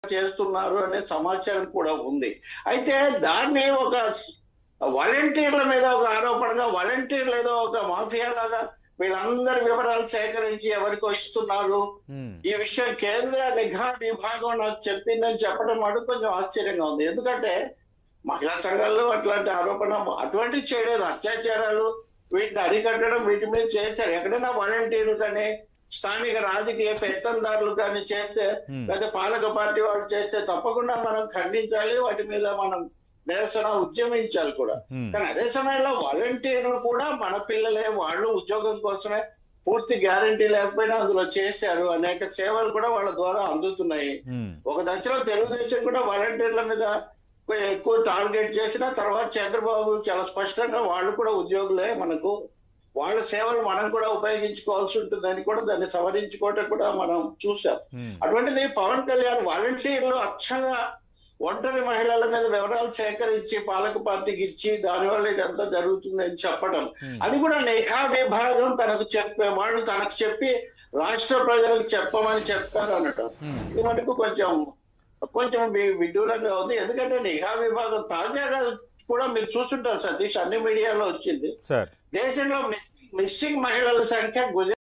చేస్తున్నారు అనే సమాచారం కూడా ఉంది అయితే దాన్ని ఒక వాలంటీర్ల మీద ఒక ఆరోపణగా వాలంటీర్లు ఏదో ఒక మాఫియా లాగా వీళ్ళందరి వివరాలు సేకరించి ఎవరికో ఇస్తున్నారు ఉమ్, ఈ విషయం కేంద్ర నిఘా విభాగం నాకు చెప్పిందని చెప్పడం మటుకు కొంచెం ఆశ్చర్యంగా ఉంది ఎందుకంటే మహిళా సంఘాల్లో అట్లాంటి ఆరోపణ అటువంటి చేయలేదు అత్యాచారాలు వీటిని అరికట్టడం వీటి మీద చేశారు ఎక్కడైనా వాలంటీర్లు కానీ స్థానిక రాజకీయ పెత్తందారులు కానీ చేస్తే Hmm. లేదా పాలక పార్టీ వాళ్ళు చేస్తే తప్పకుండా మనం ఖండించాలి వాటి మీద మనం నిరసన ఉద్యమించాలి కూడా ఉమ్, కానీ అదే సమయంలో వాలంటీర్లు కూడా మన పిల్లలే వాళ్ళు ఉద్యోగం కోసమే పూర్తి గ్యారంటీ లేకపోయినా అందులో చేశారు అనేక సేవలు కూడా వాళ్ళ ద్వారా అందుతున్నాయి ఉమ్, ఒక దశలో తెలుగుదేశం కూడా వాలంటీర్ల మీద ఎక్కువ టార్గెట్ చేసిన తర్వాత చంద్రబాబు చాలా స్పష్టంగా వాళ్ళు కూడా ఉద్యోగులే మనకు వాళ్ళ సేవలు మనం కూడా ఉపయోగించుకోవాల్సి ఉంటుందని కూడా దాన్ని సవరించుకోవటం కూడా మనం చూసాం ఉమ్, అటువంటిది పవన్ కళ్యాణ్ వాలంటీర్లు అచ్చంగా ఒంటరి మహిళల మీద వివరాలు సేకరించి పాలక పార్టీకి ఇచ్చి దానివల్ల ఇదంతా జరుగుతుందని చెప్పడం Hmm. అది కూడా నిఘా విభాగం తనకు చెప్పే వాళ్ళు తనకు చెప్పి రాష్ట్ర ప్రజలకు చెప్పమని చెప్పారు అనటం Hmm. ఇది మనకు కొంచెం కొంచెం వి- విడ్డూరంగా ఉంది ఎందుకంటే నిఘా విభాగం తాజాగా కూడా మీరు చూస్తుంటారు సతీష్ అన్ని మీడియాలో వచ్చింది సార్ దేశంలో మిస్సింగ్ మహిళల సంఖ్య గుజరాత్